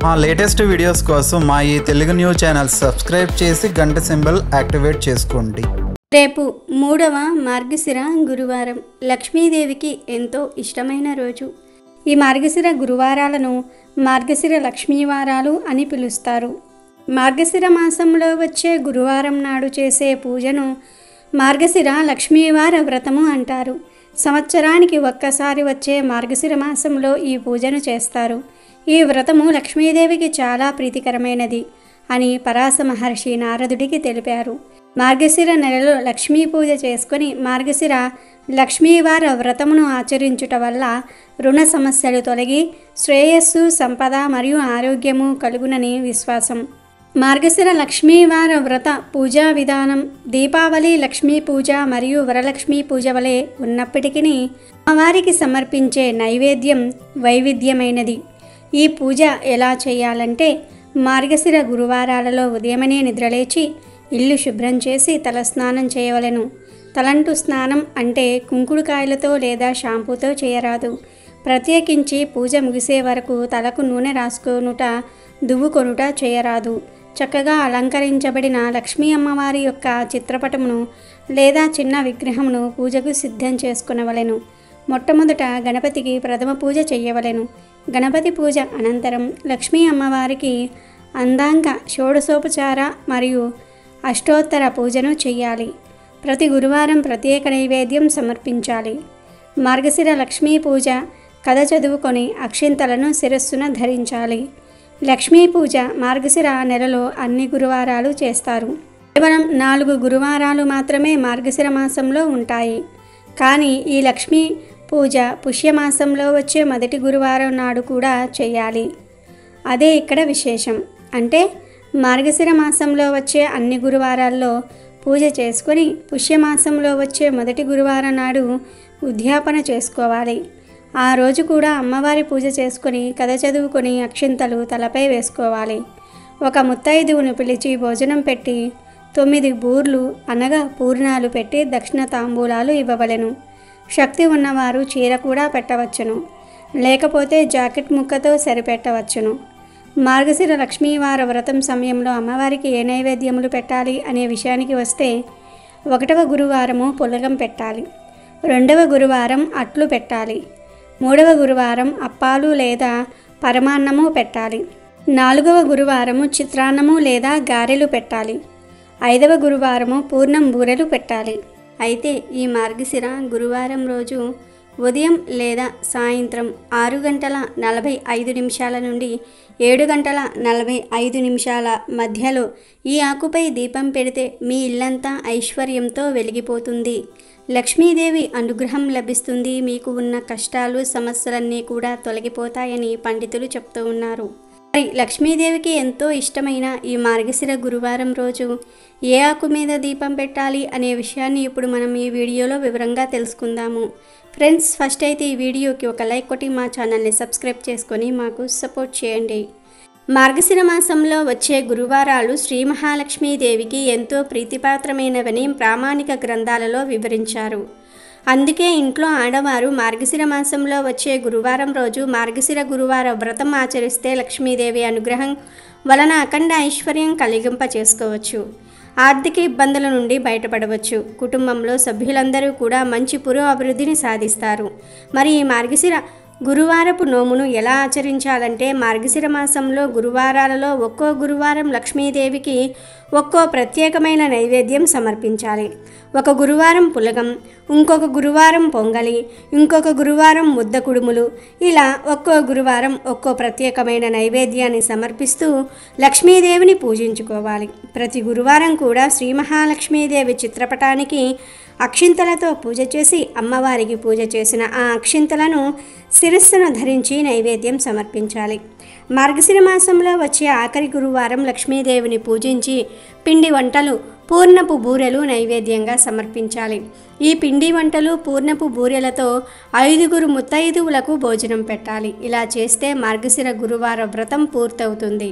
మా latest videos కోసం మా ఈ తెలుగు న్యూస్ ఛానల్ సబ్స్క్రైబ్ చేసి గంట సింబల్ యాక్టివేట్ చేసుకోండి రేపు మూడవ మార్గశిర గురువారం లక్ష్మీదేవికి ఎంతో ఇష్టమైన రోజు ఈ మార్గశిర గురువారాలను మార్గశిర లక్ష్మీవారాలు అని పిలుస్తారు మార్గశిర మాసంలో వచ్చే గురువారం నాడు చేసే పూజను మార్గశిర లక్ష్మీవార వ్రతము అంటారు సంవత్సరానికి ఒక్కసారి వచ్చే మార్గశిర మాసంలో ఈ పూజను చేస్తారు ఈ వ్రతము లక్ష్మీదేవికి చాలా ప్రీతికరమైనది అని పరాశ మహర్షి నారదుడికి తెలిపారు మార్గశిర నెలలో లక్ష్మీ పూజ చేసుకొని మార్గశిర లక్ష్మీవార వ్రతమును ఆచరించుట వల్ల రుణ సమస్యలు తొలగి శ్రేయస్సు సంపద మరియు ఆరోగ్యము కలుగునని విశ్వాసం మార్గశిర లక్ష్మీవార వ్రత పూజా విధానం దీపావళి లక్ష్మీ పూజ మరియు వరలక్ష్మీ పూజ వలె ఉన్నప్పటికీ అమ్మవారికి సమర్పించే నైవేద్యం వైవిధ్యమైనది ఈ పూజ ఎలా చేయాలంటే మార్గశిర గురువారాలలో ఉదయమనే నిద్రలేచి ఇల్లు శుభ్రం చేసి తలస్నానం చేయవలెను తలంటు స్నానం అంటే కుంకుడుకాయలతో లేదా షాంపూతో చేయరాదు ప్రత్యేకించి పూజ ముగిసే వరకు తలకు నూనె రాసుకొనుట దువ్వు కొనుట చేయరాదు చక్కగా అలంకరించబడిన లక్ష్మీ అమ్మవారి యొక్క చిత్రపటమును లేదా చిన్న విగ్రహమును పూజకు సిద్ధం చేసుకునవలెను మొట్టమొదట గణపతికి ప్రథమ పూజ చేయవలెను గణపతి పూజ అనంతరం లక్ష్మీ అమ్మవారికి అందాంగ షోడశోపచార మరియు అష్టోత్తర పూజను చేయాలి ప్రతి గురువారం ప్రత్యేక నైవేద్యం సమర్పించాలి మార్గశిర లక్ష్మీ పూజ కథ చదువుకొని అక్షింతలను శిరస్సున ధరించాలి లక్ష్మీ పూజ మార్గశిర నెలలో అన్ని గురువారాలు చేస్తారు కేవలం నాలుగు గురువారాలు మాత్రమే మార్గశిర మాసంలో ఉంటాయి కానీ ఈ లక్ష్మీ పూజ పుష్యమాసంలో వచ్చే మొదటి గురువారం నాడు కూడా చేయాలి అదే ఇక్కడ విశేషం అంటే మార్గశిర మాసంలో వచ్చే అన్ని గురువారాల్లో పూజ చేసుకొని పుష్యమాసంలో వచ్చే మొదటి గురువారం నాడు ఉద్యాపన చేసుకోవాలి ఆ రోజు కూడా అమ్మవారి పూజ చేసుకొని కథ చదువుకొని అక్షింతలు తలపై వేసుకోవాలి ఒక ముత్తైదువును పిలిచి భోజనం పెట్టి తొమ్మిది బూర్లు అనగా పూర్ణాలు పెట్టి దక్షిణ తాంబూలాలు ఇవ్వవలెను శక్తి ఉన్నవారు చీర కూడా పెట్టవచ్చును లేకపోతే జాకెట్ ముక్కతో సరిపెట్టవచ్చును మార్గశిర లక్ష్మీవార వ్రతం సమయంలో అమ్మవారికి ఏ నైవేద్యములు పెట్టాలి అనే విషయానికి వస్తే ఒకటవ గురువారము పులగం పెట్టాలి రెండవ గురువారం అట్లు పెట్టాలి మూడవ గురువారం అప్పాలు లేదా పరమాన్నము పెట్టాలి నాలుగవ గురువారము చిత్రాన్నము లేదా గారెలు పెట్టాలి ఐదవ గురువారము పూర్ణం బూరెలు పెట్టాలి అయితే ఈ మార్గశిర గురువారం రోజు ఉదయం లేదా సాయంత్రం ఆరు గంటల నలభై ఐదు నిమిషాల నుండి ఏడు గంటల నలభై ఐదు నిమిషాల మధ్యలో ఈ ఆకుపై దీపం పెడితే మీ ఇల్లంతా ఐశ్వర్యంతో వెలిగిపోతుంది లక్ష్మీదేవి అనుగ్రహం లభిస్తుంది మీకు ఉన్న కష్టాలు సమస్యలన్నీ కూడా తొలగిపోతాయని పండితులు చెప్తూ ఉన్నారు మరి లక్ష్మీదేవికి ఎంతో ఇష్టమైన ఈ మార్గశిర గురువారం రోజు ఏ ఆకు మీద దీపం పెట్టాలి అనే విషయాన్ని ఇప్పుడు మనం ఈ వీడియోలో వివరంగా తెలుసుకుందాము ఫ్రెండ్స్ ఫస్ట్ అయితే ఈ వీడియోకి ఒక లైక్ కొట్టి మా ఛానల్ని సబ్స్క్రైబ్ చేసుకొని మాకు సపోర్ట్ చేయండి మార్గశిర మాసంలో వచ్చే గురువారాలు శ్రీ మహాలక్ష్మీదేవికి ఎంతో ప్రీతిపాత్రమైనవని ప్రామాణిక గ్రంథాలలో వివరించారు అందుకే ఇంట్లో ఆడవారు మార్గశిర మాసంలో వచ్చే గురువారం రోజు మార్గశిర గురువార వ్రతం ఆచరిస్తే లక్ష్మీదేవి అనుగ్రహం వలన అఖండ ఐశ్వర్యం కలిగింప చేసుకోవచ్చు ఆర్థిక ఇబ్బందుల నుండి బయటపడవచ్చు కుటుంబంలో సభ్యులందరూ కూడా మంచి పురో అభివృద్ధిని సాధిస్తారు మరి ఈ మార్గశిర గురువారపు నోమును ఎలా ఆచరించాలంటే మార్గశిర మాసంలో గురువారాలలో ఒక్కో గురువారం లక్ష్మీదేవికి ఒక్కో ప్రత్యేకమైన నైవేద్యం సమర్పించాలి ఒక గురువారం పులగం ఇంకొక గురువారం పొంగలి ఇంకొక గురువారం ముద్ద కుడుములు ఇలా ఒక్కో గురువారం ఒక్కో ప్రత్యేకమైన నైవేద్యాన్ని సమర్పిస్తూ లక్ష్మీదేవిని పూజించుకోవాలి ప్రతి గురువారం కూడా శ్రీ మహాలక్ష్మీదేవి చిత్రపటానికి అక్షింతలతో పూజ చేసి అమ్మవారికి పూజ చేసిన ఆ అక్షింతలను శిరస్సును ధరించి నైవేద్యం సమర్పించాలి మార్గశిర మాసంలో వచ్చే ఆఖరి గురువారం లక్ష్మీదేవిని పూజించి పిండి వంటలు పూర్ణపు బూరెలు నైవేద్యంగా సమర్పించాలి ఈ పిండి వంటలు పూర్ణపు బూరెలతో ఐదుగురు ముత్తైదువులకు భోజనం పెట్టాలి ఇలా చేస్తే మార్గశిర గురువార వ్రతం పూర్తవుతుంది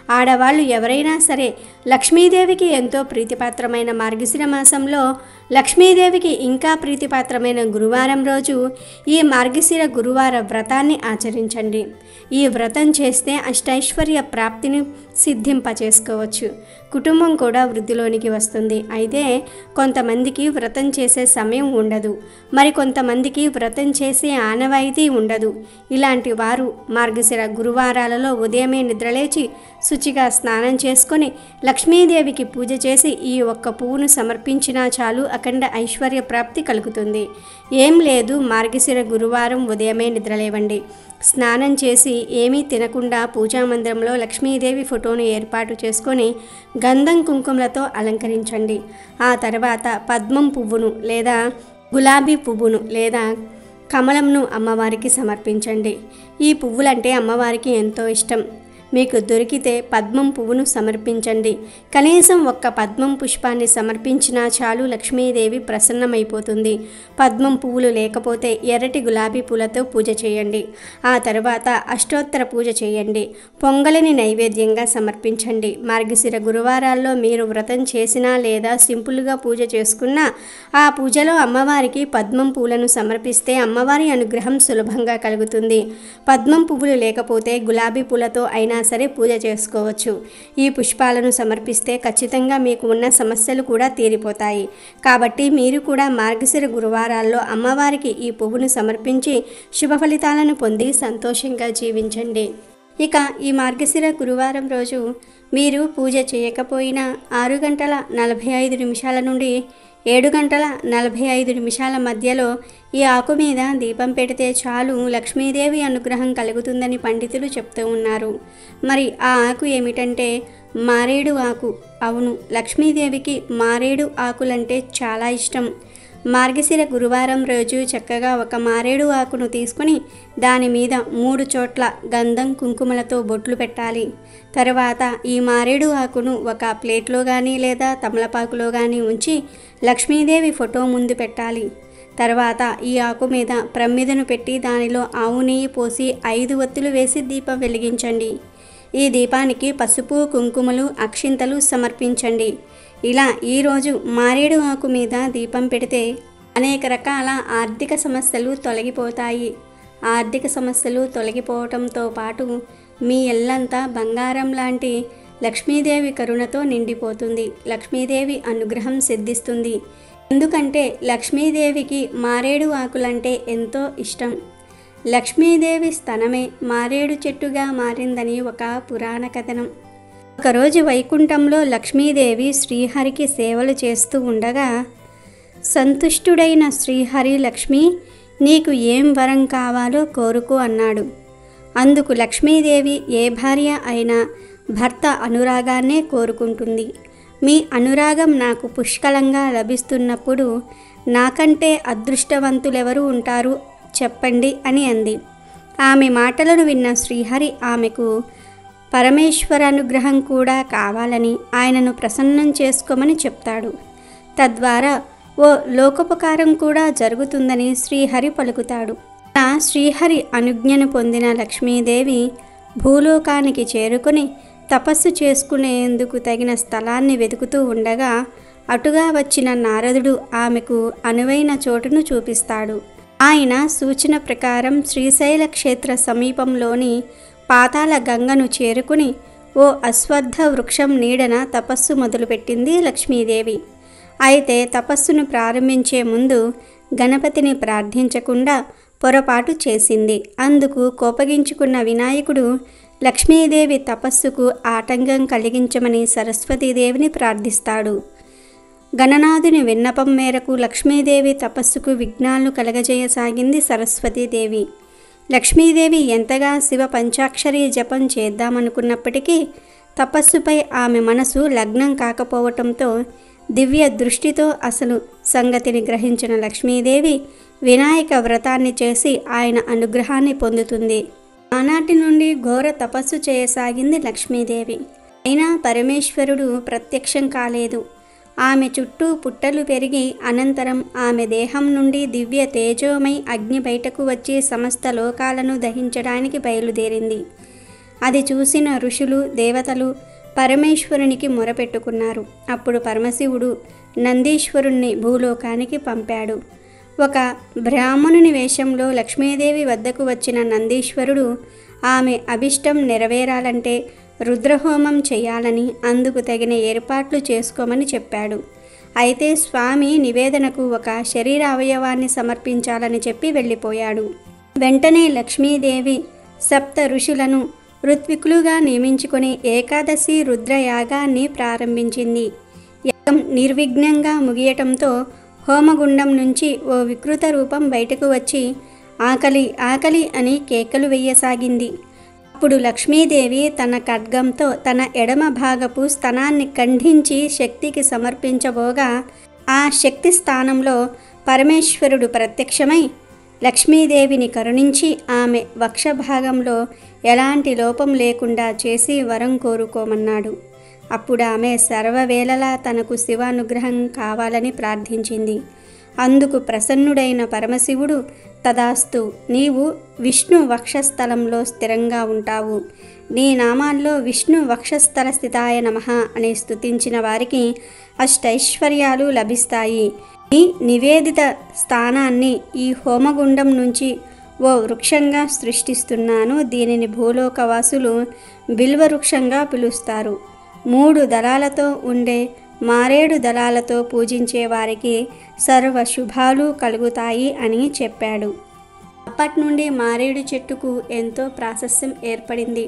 ఆడవాళ్ళు ఎవరైనా సరే లక్ష్మీదేవికి ఎంతో ప్రీతిపాత్రమైన మార్గశిర మాసంలో లక్ష్మీదేవికి ఇంకా ప్రీతిపాత్రమైన గురువారం రోజు ఈ మార్గశిర గురువార వ్రతాన్ని ఆచరించండి ఈ వ్రతం చేస్తే అష్టైశ్వర్య ప్రాప్తిని సిద్ధింపచేసుకోవచ్చు కుటుంబం కూడా వృద్ధిలోనికి వస్తుంది అయితే కొంతమందికి వ్రతం చేసే సమయం ఉండదు మరి కొంతమందికి వ్రతం చేసే ఆనవాయితీ ఉండదు ఇలాంటి వారు మార్గశిర గురువారాలలో ఉదయమే నిద్రలేచి శుచిగా స్నానం చేసుకొని లక్ష్మీదేవికి పూజ చేసి ఈ ఒక్క పువ్వును సమర్పించినా చాలు అఖండ ఐశ్వర్య ప్రాప్తి కలుగుతుంది ఏం లేదు మార్గశిర గురువారం ఉదయమే నిద్రలేవండి స్నానం చేసి ఏమీ తినకుండా పూజా మందిరంలో లక్ష్మీదేవి ఫోటోను ఏర్పాటు చేసుకొని గంధం కుంకుమలతో అలంకరించండి ఆ తర్వాత పద్మం పువ్వును లేదా గులాబీ పువ్వును లేదా కమలంను అమ్మవారికి సమర్పించండి ఈ పువ్వులంటే అమ్మవారికి ఎంతో ఇష్టం మీకు దొరికితే పద్మం పువ్వును సమర్పించండి కనీసం ఒక్క పద్మం పుష్పాన్ని సమర్పించినా చాలు లక్ష్మీదేవి ప్రసన్నమైపోతుంది పద్మం పువ్వులు లేకపోతే ఎర్రటి గులాబీ పూలతో పూజ చేయండి ఆ తర్వాత అష్టోత్తర పూజ చేయండి పొంగలిని నైవేద్యంగా సమర్పించండి మార్గశిర గురువారాల్లో మీరు వ్రతం చేసినా లేదా సింపుల్గా పూజ చేసుకున్నా ఆ పూజలో అమ్మవారికి పద్మం పూలను సమర్పిస్తే అమ్మవారి అనుగ్రహం సులభంగా కలుగుతుంది పద్మం పువ్వులు లేకపోతే గులాబీ పూలతో అయినా సరే పూజ చేసుకోవచ్చు ఈ పుష్పాలను సమర్పిస్తే ఖచ్చితంగా మీకు ఉన్న సమస్యలు కూడా తీరిపోతాయి కాబట్టి మీరు కూడా మార్గశిర గురువారాల్లో అమ్మవారికి ఈ పువ్వును సమర్పించి శుభ ఫలితాలను పొంది సంతోషంగా జీవించండి ఇక ఈ మార్గశిర గురువారం రోజు మీరు పూజ చేయకపోయినా ఆరు గంటల నలభై ఐదు నిమిషాల నుండి ఏడు గంటల నలభై ఐదు నిమిషాల మధ్యలో ఈ ఆకు మీద దీపం పెడితే చాలు లక్ష్మీదేవి అనుగ్రహం కలుగుతుందని పండితులు చెప్తూ ఉన్నారు మరి ఆ ఆకు ఏమిటంటే మారేడు ఆకు అవును లక్ష్మీదేవికి మారేడు ఆకులంటే చాలా ఇష్టం మార్గశిర గురువారం రోజు చక్కగా ఒక మారేడు ఆకును తీసుకుని దాని మీద మూడు చోట్ల గంధం కుంకుమలతో బొట్లు పెట్టాలి తర్వాత ఈ మారేడు ఆకును ఒక ప్లేట్లో కానీ లేదా తమలపాకులో కానీ ఉంచి లక్ష్మీదేవి ఫోటో ముందు పెట్టాలి తర్వాత ఈ ఆకు మీద ప్రమిదను పెట్టి దానిలో ఆవు నెయ్యి పోసి ఐదు ఒత్తులు వేసి దీపం వెలిగించండి ఈ దీపానికి పసుపు కుంకుమలు అక్షింతలు సమర్పించండి ఇలా ఈరోజు మారేడు ఆకు మీద దీపం పెడితే అనేక రకాల ఆర్థిక సమస్యలు తొలగిపోతాయి ఆర్థిక సమస్యలు తొలగిపోవటంతో పాటు మీ ఎల్లంతా బంగారం లాంటి లక్ష్మీదేవి కరుణతో నిండిపోతుంది లక్ష్మీదేవి అనుగ్రహం సిద్ధిస్తుంది ఎందుకంటే లక్ష్మీదేవికి మారేడు ఆకులంటే ఎంతో ఇష్టం లక్ష్మీదేవి స్తనమే మారేడు చెట్టుగా మారిందని ఒక పురాణ కథనం ఒకరోజు వైకుంఠంలో లక్ష్మీదేవి శ్రీహరికి సేవలు చేస్తూ ఉండగా సంతుష్టుడైన శ్రీహరి లక్ష్మి నీకు ఏం వరం కావాలో కోరుకో అన్నాడు అందుకు లక్ష్మీదేవి ఏ భార్య అయినా భర్త అనురాగాన్నే కోరుకుంటుంది మీ అనురాగం నాకు పుష్కలంగా లభిస్తున్నప్పుడు నాకంటే అదృష్టవంతులెవరు ఉంటారు చెప్పండి అని అంది ఆమె మాటలను విన్న శ్రీహరి ఆమెకు పరమేశ్వర అనుగ్రహం కూడా కావాలని ఆయనను ప్రసన్నం చేసుకోమని చెప్తాడు తద్వారా ఓ లోకోపకారం కూడా జరుగుతుందని శ్రీహరి పలుకుతాడు ఆ శ్రీహరి అనుజ్ఞను పొందిన లక్ష్మీదేవి భూలోకానికి చేరుకుని తపస్సు చేసుకునేందుకు తగిన స్థలాన్ని వెతుకుతూ ఉండగా అటుగా వచ్చిన నారదుడు ఆమెకు అనువైన చోటును చూపిస్తాడు ఆయన సూచన ప్రకారం శ్రీశైల క్షేత్ర సమీపంలోని పాతాళ గంగను చేరుకుని ఓ అశ్వత్థ వృక్షం నీడన తపస్సు మొదలుపెట్టింది లక్ష్మీదేవి అయితే తపస్సును ప్రారంభించే ముందు గణపతిని ప్రార్థించకుండా పొరపాటు చేసింది అందుకు కోపగించుకున్న వినాయకుడు లక్ష్మీదేవి తపస్సుకు ఆటంకం కలిగించమని సరస్వతీదేవిని ప్రార్థిస్తాడు గణనాథుని విన్నపం మేరకు లక్ష్మీదేవి తపస్సుకు విఘ్నాలను కలగజేయసాగింది సరస్వతీదేవి లక్ష్మీదేవి ఎంతగా శివ పంచాక్షరి జపం చేద్దామనుకున్నప్పటికీ తపస్సుపై ఆమె మనసు లగ్నం కాకపోవటంతో దివ్య దృష్టితో అసలు సంగతిని గ్రహించిన లక్ష్మీదేవి వినాయక వ్రతాన్ని చేసి ఆయన అనుగ్రహాన్ని పొందుతుంది ఆనాటి నుండి ఘోర తపస్సు చేయసాగింది లక్ష్మీదేవి అయినా పరమేశ్వరుడు ప్రత్యక్షం కాలేదు ఆమె చుట్టూ పుట్టలు పెరిగి అనంతరం ఆమె దేహం నుండి దివ్య తేజోమై అగ్ని బయటకు వచ్చి సమస్త లోకాలను దహించడానికి బయలుదేరింది అది చూసిన ఋషులు దేవతలు పరమేశ్వరునికి మొరపెట్టుకున్నారు అప్పుడు పరమశివుడు నందీశ్వరుణ్ణి భూలోకానికి పంపాడు ఒక బ్రాహ్మణుని వేషంలో లక్ష్మీదేవి వద్దకు వచ్చిన నందీశ్వరుడు ఆమె అభిష్టం నెరవేరాలంటే రుద్రహోమం చేయాలని అందుకు తగిన ఏర్పాట్లు చేసుకోమని చెప్పాడు అయితే స్వామి నివేదనకు ఒక శరీర అవయవాన్ని సమర్పించాలని చెప్పి వెళ్ళిపోయాడు వెంటనే లక్ష్మీదేవి సప్త ఋషులను ఋత్వికులుగా నియమించుకొని ఏకాదశి రుద్రయాగాన్ని ప్రారంభించింది యాగం నిర్విఘ్నంగా ముగియటంతో హోమగుండం నుంచి ఓ వికృత రూపం బయటకు వచ్చి ఆకలి ఆకలి అని కేకలు వేయసాగింది అప్పుడు లక్ష్మీదేవి తన ఖడ్గంతో తన ఎడమ భాగపు స్తనాన్ని ఖండించి శక్తికి సమర్పించబోగా ఆ శక్తి స్థానంలో పరమేశ్వరుడు ప్రత్యక్షమై లక్ష్మీదేవిని కరుణించి ఆమె వక్షభాగంలో ఎలాంటి లోపం లేకుండా చేసి వరం కోరుకోమన్నాడు అప్పుడు ఆమె సర్వవేళలా తనకు శివానుగ్రహం కావాలని ప్రార్థించింది అందుకు ప్రసన్నుడైన పరమశివుడు తదాస్తు నీవు విష్ణు వక్షస్థలంలో స్థిరంగా ఉంటావు నీ నామాల్లో విష్ణు వక్షస్థల స్థితాయ నమః అని స్తుతించిన వారికి అష్టైశ్వర్యాలు లభిస్తాయి ఈ నివేదిత స్థానాన్ని ఈ హోమగుండం నుంచి ఓ వృక్షంగా సృష్టిస్తున్నాను దీనిని భూలోకవాసులు బిల్వ వృక్షంగా పిలుస్తారు మూడు దళాలతో ఉండే మారేడు దళాలతో పూజించే వారికి సర్వ శుభాలు కలుగుతాయి అని చెప్పాడు అప్పటి నుండి మారేడు చెట్టుకు ఎంతో ప్రాశస్యం ఏర్పడింది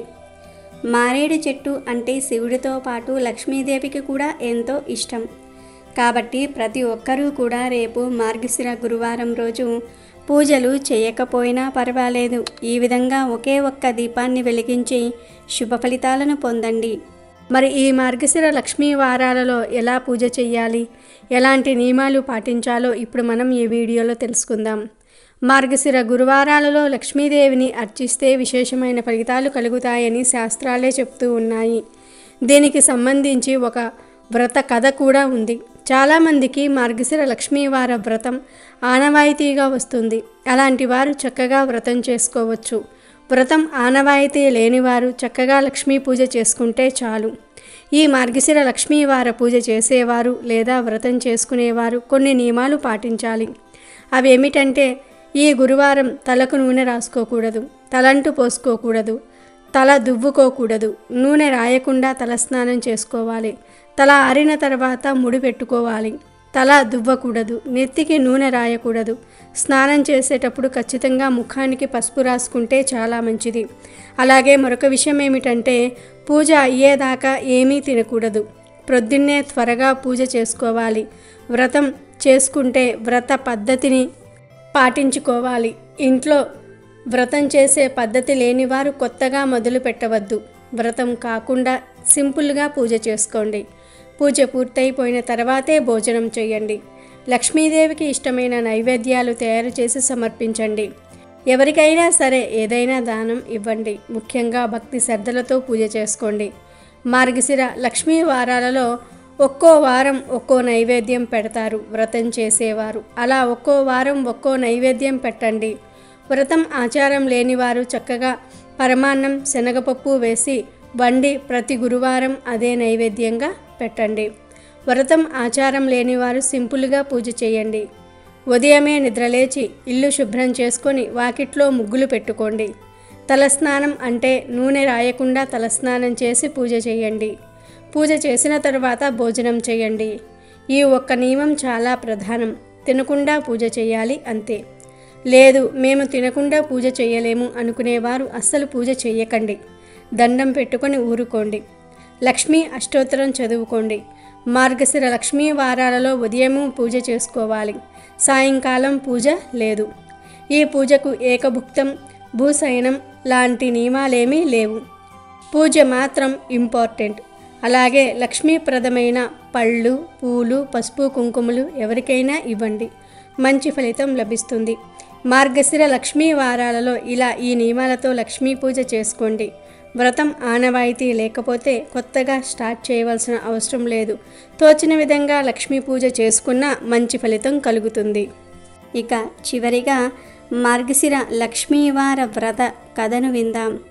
మారేడు చెట్టు అంటే శివుడితో పాటు లక్ష్మీదేవికి కూడా ఎంతో ఇష్టం కాబట్టి ప్రతి ఒక్కరూ కూడా రేపు మార్గశిర గురువారం రోజు పూజలు చేయకపోయినా పర్వాలేదు ఈ విధంగా ఒకే ఒక్క దీపాన్ని వెలిగించి శుభ ఫలితాలను పొందండి మరి ఈ మార్గశిర లక్ష్మీ వారాలలో ఎలా పూజ చేయాలి ఎలాంటి నియమాలు పాటించాలో ఇప్పుడు మనం ఈ వీడియోలో తెలుసుకుందాం మార్గశిర గురువారాలలో లక్ష్మీదేవిని అర్చిస్తే విశేషమైన ఫలితాలు కలుగుతాయని శాస్త్రాలే చెప్తూ ఉన్నాయి దీనికి సంబంధించి ఒక వ్రత కథ కూడా ఉంది చాలామందికి మార్గశిర లక్ష్మీవార వ్రతం ఆనవాయితీగా వస్తుంది అలాంటి వారు చక్కగా వ్రతం చేసుకోవచ్చు వ్రతం ఆనవాయితీ లేనివారు చక్కగా లక్ష్మీ పూజ చేసుకుంటే చాలు ఈ మార్గశిర లక్ష్మీవార పూజ చేసేవారు లేదా వ్రతం చేసుకునేవారు కొన్ని నియమాలు పాటించాలి అవి ఏమిటంటే ఈ గురువారం తలకు నూనె రాసుకోకూడదు తలంటు పోసుకోకూడదు తల దువ్వుకోకూడదు నూనె రాయకుండా తలస్నానం చేసుకోవాలి తల ఆరిన తర్వాత ముడి పెట్టుకోవాలి తల దువ్వకూడదు నెత్తికి నూనె రాయకూడదు స్నానం చేసేటప్పుడు ఖచ్చితంగా ముఖానికి పసుపు రాసుకుంటే చాలా మంచిది అలాగే మరొక విషయం ఏమిటంటే పూజ అయ్యేదాకా ఏమీ తినకూడదు ప్రొద్దున్నే త్వరగా పూజ చేసుకోవాలి వ్రతం చేసుకుంటే వ్రత పద్ధతిని పాటించుకోవాలి ఇంట్లో వ్రతం చేసే పద్ధతి లేనివారు కొత్తగా మొదలు పెట్టవద్దు వ్రతం కాకుండా సింపుల్గా పూజ చేసుకోండి పూజ పూర్తయిపోయిన తర్వాతే భోజనం చేయండి లక్ష్మీదేవికి ఇష్టమైన నైవేద్యాలు తయారు చేసి సమర్పించండి ఎవరికైనా సరే ఏదైనా దానం ఇవ్వండి ముఖ్యంగా భక్తి శ్రద్ధలతో పూజ చేసుకోండి మార్గశిర లక్ష్మీ వారాలలో ఒక్కో వారం ఒక్కో నైవేద్యం పెడతారు వ్రతం చేసేవారు అలా ఒక్కో వారం ఒక్కో నైవేద్యం పెట్టండి వ్రతం ఆచారం లేనివారు చక్కగా పరమాన్నం శనగపప్పు వేసి వండి ప్రతి గురువారం అదే నైవేద్యంగా పెట్టండి వ్రతం ఆచారం లేనివారు సింపుల్గా పూజ చేయండి ఉదయమే నిద్రలేచి ఇల్లు శుభ్రం చేసుకొని వాకిట్లో ముగ్గులు పెట్టుకోండి తలస్నానం అంటే నూనె రాయకుండా తలస్నానం చేసి పూజ చేయండి పూజ చేసిన తర్వాత భోజనం చేయండి ఈ ఒక్క నియమం చాలా ప్రధానం తినకుండా పూజ చేయాలి అంతే లేదు మేము తినకుండా పూజ చేయలేము అనుకునేవారు అస్సలు పూజ చేయకండి దండం పెట్టుకొని ఊరుకోండి లక్ష్మీ అష్టోత్తరం చదువుకోండి మార్గశిర లక్ష్మీ వారాలలో ఉదయము పూజ చేసుకోవాలి సాయంకాలం పూజ లేదు ఈ పూజకు ఏకభుక్తం భూశయనం లాంటి నియమాలేమీ లేవు పూజ మాత్రం ఇంపార్టెంట్ అలాగే లక్ష్మీప్రదమైన పళ్ళు పూలు పసుపు కుంకుమలు ఎవరికైనా ఇవ్వండి మంచి ఫలితం లభిస్తుంది మార్గశిర లక్ష్మీ వారాలలో ఇలా ఈ నియమాలతో లక్ష్మీ పూజ చేసుకోండి వ్రతం ఆనవాయితీ లేకపోతే కొత్తగా స్టార్ట్ చేయవలసిన అవసరం లేదు తోచిన విధంగా లక్ష్మీ పూజ చేసుకున్న మంచి ఫలితం కలుగుతుంది ఇక చివరిగా మార్గశిర లక్ష్మీవార వ్రత కథను విందాం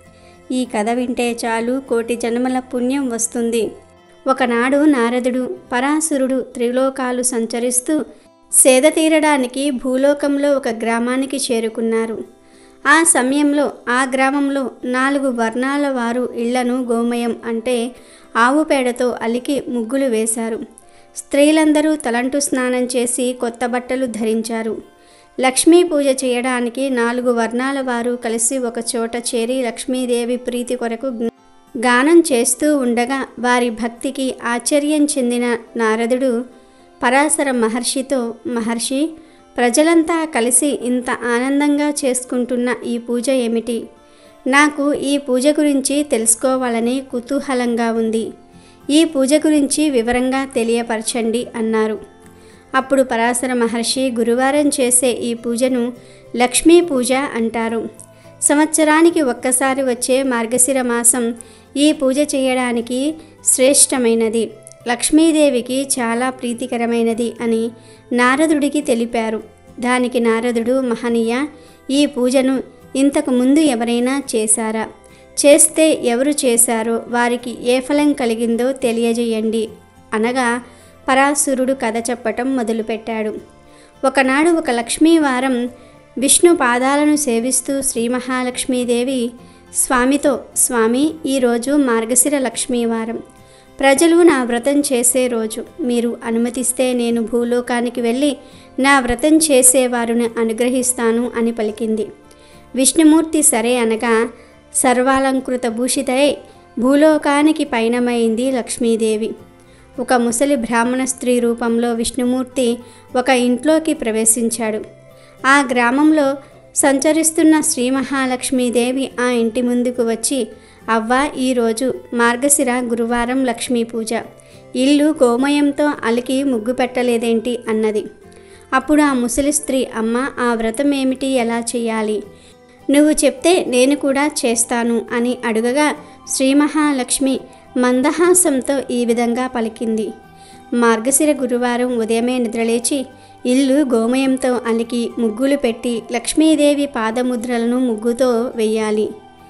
ఈ కథ వింటే చాలు కోటి జన్మల పుణ్యం వస్తుంది ఒకనాడు నారదుడు పరాశురుడు త్రిలోకాలు సంచరిస్తూ సేద తీరడానికి భూలోకంలో ఒక గ్రామానికి చేరుకున్నారు ఆ సమయంలో ఆ గ్రామంలో నాలుగు వర్ణాల వారు ఇళ్లను గోమయం అంటే ఆవు పేడతో అలికి ముగ్గులు వేశారు స్త్రీలందరూ తలంటు స్నానం చేసి కొత్త బట్టలు ధరించారు లక్ష్మీ పూజ చేయడానికి నాలుగు వర్ణాల వారు కలిసి ఒక చోట చేరి లక్ష్మీదేవి ప్రీతి కొరకు గానం చేస్తూ ఉండగా వారి భక్తికి ఆశ్చర్యం చెందిన నారదుడు పరాశర మహర్షితో మహర్షి ప్రజలంతా కలిసి ఇంత ఆనందంగా చేసుకుంటున్న ఈ పూజ ఏమిటి నాకు ఈ పూజ గురించి తెలుసుకోవాలని కుతూహలంగా ఉంది ఈ పూజ గురించి వివరంగా తెలియపరచండి అన్నారు అప్పుడు పరాశర మహర్షి గురువారం చేసే ఈ పూజను లక్ష్మీ పూజ అంటారు సంవత్సరానికి ఒక్కసారి వచ్చే మార్గశిర మాసం ఈ పూజ చేయడానికి శ్రేష్టమైనది లక్ష్మీదేవికి చాలా ప్రీతికరమైనది అని నారదుడికి తెలిపారు దానికి నారదుడు మహనీయ ఈ పూజను ఇంతకు ముందు ఎవరైనా చేశారా చేస్తే ఎవరు చేశారో వారికి ఏ ఫలం కలిగిందో తెలియజేయండి అనగా పరాశురుడు కథ చెప్పటం మొదలుపెట్టాడు ఒకనాడు ఒక లక్ష్మీవారం విష్ణు పాదాలను సేవిస్తూ శ్రీ మహాలక్ష్మీదేవి స్వామితో స్వామి ఈరోజు మార్గశిర లక్ష్మీవారం ప్రజలు నా వ్రతం చేసే రోజు మీరు అనుమతిస్తే నేను భూలోకానికి వెళ్ళి నా వ్రతం చేసేవారిని అనుగ్రహిస్తాను అని పలికింది విష్ణుమూర్తి సరే అనగా సర్వాలంకృత భూషితై భూలోకానికి పయనమైంది లక్ష్మీదేవి ఒక ముసలి బ్రాహ్మణ స్త్రీ రూపంలో విష్ణుమూర్తి ఒక ఇంట్లోకి ప్రవేశించాడు ఆ గ్రామంలో సంచరిస్తున్న శ్రీ మహాలక్ష్మీదేవి ఆ ఇంటి ముందుకు వచ్చి అవ్వ ఈరోజు మార్గశిర గురువారం లక్ష్మీ పూజ ఇల్లు గోమయంతో అలికి ముగ్గు పెట్టలేదేంటి అన్నది అప్పుడు ఆ ముసలి స్త్రీ అమ్మ ఆ వ్రతం ఏమిటి ఎలా చేయాలి నువ్వు చెప్తే నేను కూడా చేస్తాను అని అడుగగా శ్రీ మహాలక్ష్మి మందహాసంతో ఈ విధంగా పలికింది మార్గశిర గురువారం ఉదయమే నిద్రలేచి ఇల్లు గోమయంతో అలికి ముగ్గులు పెట్టి లక్ష్మీదేవి పాదముద్రలను ముగ్గుతో వెయ్యాలి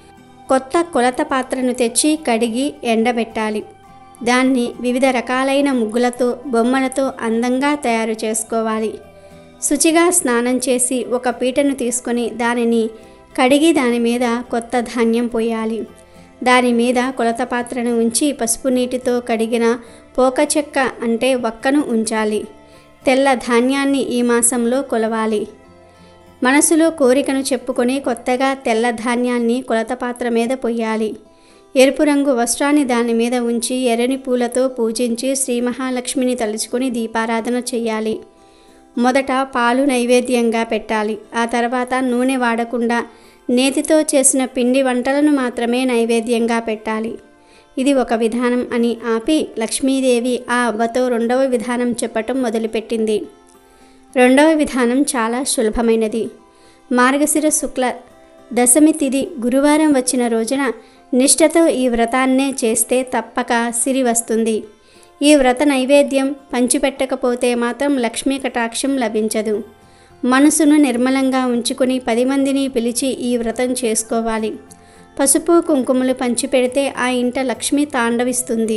కొత్త కొలత పాత్రను తెచ్చి కడిగి ఎండబెట్టాలి దాన్ని వివిధ రకాలైన ముగ్గులతో బొమ్మలతో అందంగా తయారు చేసుకోవాలి శుచిగా స్నానం చేసి ఒక పీటను తీసుకొని దానిని కడిగి దాని మీద కొత్త ధాన్యం పోయాలి దాని మీద కొలత పాత్రను ఉంచి పసుపు నీటితో కడిగిన పోక చెక్క అంటే వక్కను ఉంచాలి తెల్ల ధాన్యాన్ని ఈ మాసంలో కొలవాలి మనసులో కోరికను చెప్పుకొని కొత్తగా తెల్ల ధాన్యాన్ని కొలత పాత్ర మీద పొయ్యాలి ఎరుపు రంగు వస్త్రాన్ని దాని మీద ఉంచి ఎర్రని పూలతో పూజించి శ్రీ మహాలక్ష్మిని తలుచుకొని దీపారాధన చేయాలి మొదట పాలు నైవేద్యంగా పెట్టాలి ఆ తర్వాత నూనె వాడకుండా నేతితో చేసిన పిండి వంటలను మాత్రమే నైవేద్యంగా పెట్టాలి ఇది ఒక విధానం అని ఆపి లక్ష్మీదేవి ఆ అవ్వతో రెండవ విధానం చెప్పటం మొదలుపెట్టింది రెండవ విధానం చాలా సులభమైనది మార్గశిర శుక్ల దశమి తిథి గురువారం వచ్చిన రోజున నిష్ఠతో ఈ వ్రతాన్నే చేస్తే తప్పక సిరి వస్తుంది ఈ వ్రత నైవేద్యం పంచిపెట్టకపోతే మాత్రం లక్ష్మీ కటాక్షం లభించదు మనసును నిర్మలంగా ఉంచుకుని పది మందిని పిలిచి ఈ వ్రతం చేసుకోవాలి పసుపు కుంకుమలు పంచిపెడితే ఆ ఇంట లక్ష్మి తాండవిస్తుంది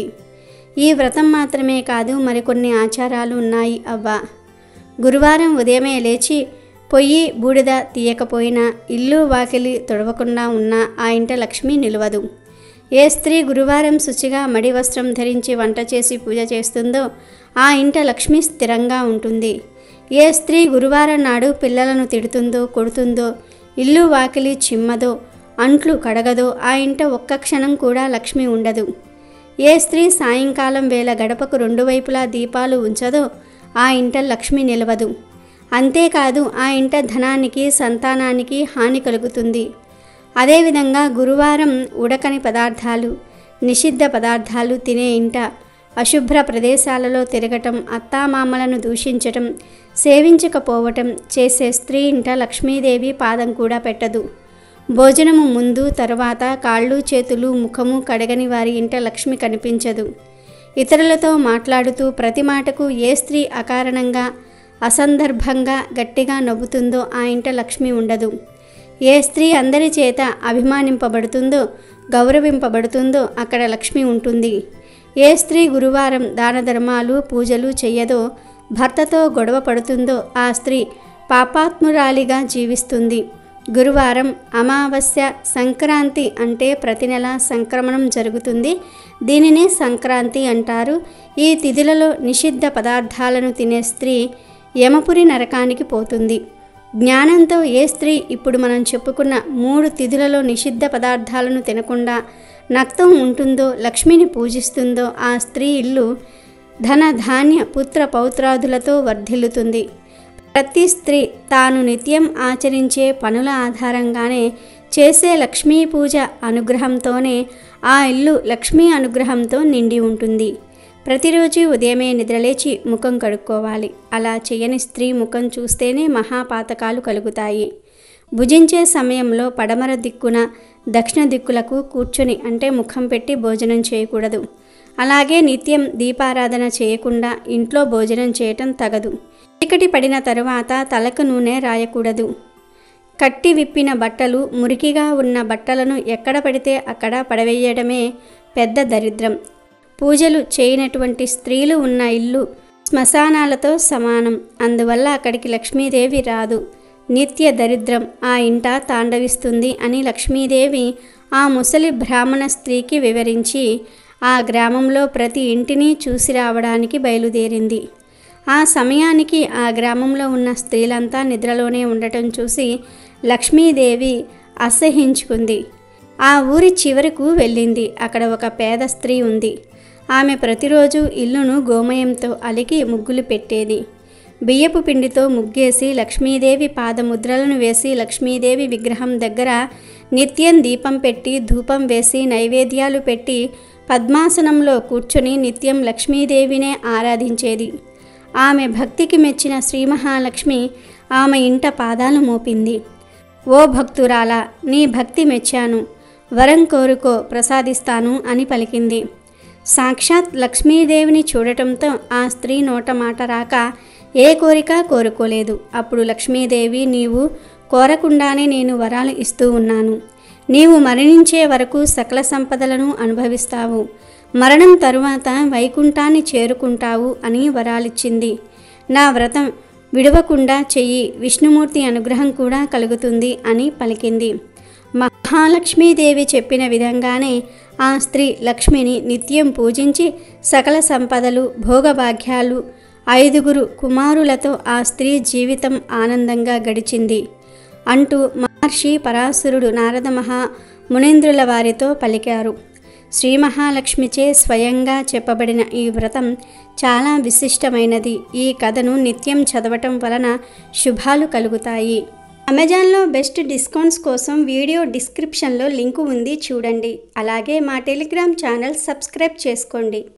ఈ వ్రతం మాత్రమే కాదు మరికొన్ని ఆచారాలు ఉన్నాయి అవ్వ గురువారం ఉదయమే లేచి పొయ్యి బూడిద తీయకపోయినా ఇల్లు వాకిలి తొడవకుండా ఉన్న ఆ ఇంట లక్ష్మి నిలవదు ఏ స్త్రీ గురువారం శుచిగా మడి వస్త్రం ధరించి వంట చేసి పూజ చేస్తుందో ఆ ఇంట లక్ష్మి స్థిరంగా ఉంటుంది ఏ స్త్రీ గురువారం నాడు పిల్లలను తిడుతుందో కొడుతుందో ఇల్లు వాకిలి చిమ్మదో అంట్లు కడగదో ఆ ఇంట ఒక్క క్షణం కూడా లక్ష్మి ఉండదు ఏ స్త్రీ సాయంకాలం వేళ గడపకు రెండు వైపులా దీపాలు ఉంచదో ఆ ఇంట లక్ష్మి నిలవదు అంతేకాదు ఆ ఇంట ధనానికి సంతానానికి హాని కలుగుతుంది అదేవిధంగా గురువారం ఉడకని పదార్థాలు నిషిద్ధ పదార్థాలు తినే ఇంట అశుభ్ర ప్రదేశాలలో తిరగటం అత్తామామలను దూషించటం సేవించకపోవటం చేసే స్త్రీ ఇంట లక్ష్మీదేవి పాదం కూడా పెట్టదు భోజనము ముందు తరువాత కాళ్ళు చేతులు ముఖము కడగని వారి ఇంట లక్ష్మి కనిపించదు ఇతరులతో మాట్లాడుతూ ప్రతి మాటకు ఏ స్త్రీ అకారణంగా అసందర్భంగా గట్టిగా నవ్వుతుందో ఆ ఇంట లక్ష్మి ఉండదు ఏ స్త్రీ అందరి చేత అభిమానింపబడుతుందో గౌరవింపబడుతుందో అక్కడ లక్ష్మి ఉంటుంది ఏ స్త్రీ గురువారం దాన ధర్మాలు పూజలు చెయ్యదో భర్తతో గొడవ పడుతుందో ఆ స్త్రీ పాపాత్మురాలిగా జీవిస్తుంది గురువారం అమావాస్య సంక్రాంతి అంటే ప్రతి నెల సంక్రమణం జరుగుతుంది దీనినే సంక్రాంతి అంటారు ఈ తిథులలో నిషిద్ధ పదార్థాలను తినే స్త్రీ యమపురి నరకానికి పోతుంది జ్ఞానంతో ఏ స్త్రీ ఇప్పుడు మనం చెప్పుకున్న మూడు తిథులలో నిషిద్ధ పదార్థాలను తినకుండా నక్తం ఉంటుందో లక్ష్మిని పూజిస్తుందో ఆ స్త్రీ ఇల్లు ధన ధాన్య పుత్ర పౌత్రాదులతో వర్ధిల్లుతుంది ప్రతి స్త్రీ తాను నిత్యం ఆచరించే పనుల ఆధారంగానే చేసే లక్ష్మీ పూజ అనుగ్రహంతోనే ఆ ఇల్లు లక్ష్మీ అనుగ్రహంతో నిండి ఉంటుంది ప్రతిరోజు ఉదయమే నిద్రలేచి ముఖం కడుక్కోవాలి అలా చేయని స్త్రీ ముఖం చూస్తేనే మహాపాతకాలు కలుగుతాయి భుజించే సమయంలో పడమర దిక్కున దక్షిణ దిక్కులకు కూర్చొని అంటే ముఖం పెట్టి భోజనం చేయకూడదు అలాగే నిత్యం దీపారాధన చేయకుండా ఇంట్లో భోజనం చేయటం తగదు చీకటి పడిన తరువాత తలకు నూనె రాయకూడదు కట్టి విప్పిన బట్టలు మురికిగా ఉన్న బట్టలను ఎక్కడ పడితే అక్కడ పడవేయడమే పెద్ద దరిద్రం పూజలు చేయనటువంటి స్త్రీలు ఉన్న ఇల్లు శ్మశానాలతో సమానం అందువల్ల అక్కడికి లక్ష్మీదేవి రాదు నిత్య దరిద్రం ఆ ఇంట తాండవిస్తుంది అని లక్ష్మీదేవి ఆ ముసలి బ్రాహ్మణ స్త్రీకి వివరించి ఆ గ్రామంలో ప్రతి ఇంటిని చూసి రావడానికి బయలుదేరింది ఆ సమయానికి ఆ గ్రామంలో ఉన్న స్త్రీలంతా నిద్రలోనే ఉండటం చూసి లక్ష్మీదేవి అసహించుకుంది ఆ ఊరి చివరకు వెళ్ళింది అక్కడ ఒక పేద స్త్రీ ఉంది ఆమె ప్రతిరోజు ఇల్లును గోమయంతో అలికి ముగ్గులు పెట్టేది బియ్యపు పిండితో ముగ్గేసి లక్ష్మీదేవి పాదముద్రలను వేసి లక్ష్మీదేవి విగ్రహం దగ్గర నిత్యం దీపం పెట్టి ధూపం వేసి నైవేద్యాలు పెట్టి పద్మాసనంలో కూర్చుని నిత్యం లక్ష్మీదేవినే ఆరాధించేది ఆమె భక్తికి మెచ్చిన శ్రీ మహాలక్ష్మి ఆమె ఇంట పాదాలు మోపింది ఓ భక్తురాలా నీ భక్తి మెచ్చాను వరం కోరుకో ప్రసాదిస్తాను అని పలికింది సాక్షాత్ లక్ష్మీదేవిని చూడటంతో ఆ స్త్రీ నోట మాట రాక ఏ కోరిక కోరుకోలేదు అప్పుడు లక్ష్మీదేవి నీవు కోరకుండానే నేను వరాలు ఇస్తూ ఉన్నాను నీవు మరణించే వరకు సకల సంపదలను అనుభవిస్తావు మరణం తరువాత వైకుంఠాన్ని చేరుకుంటావు అని వరాలిచ్చింది నా వ్రతం విడవకుండా చెయ్యి విష్ణుమూర్తి అనుగ్రహం కూడా కలుగుతుంది అని పలికింది మహాలక్ష్మీదేవి చెప్పిన విధంగానే ఆ స్త్రీ లక్ష్మిని నిత్యం పూజించి సకల సంపదలు భోగభాగ్యాలు ఐదుగురు కుమారులతో ఆ స్త్రీ జీవితం ఆనందంగా గడిచింది అంటూ మహర్షి పరాశరుడు నారద మహా మునీంద్రుల వారితో పలికారు శ్రీ మహాలక్ష్మిచే స్వయంగా చెప్పబడిన ఈ వ్రతం చాలా విశిష్టమైనది ఈ కథను నిత్యం చదవటం వలన శుభాలు కలుగుతాయి అమెజాన్లో బెస్ట్ డిస్కౌంట్స్ కోసం వీడియో డిస్క్రిప్షన్లో లింకు ఉంది చూడండి అలాగే మా టెలిగ్రామ్ ఛానల్ సబ్స్క్రైబ్ చేసుకోండి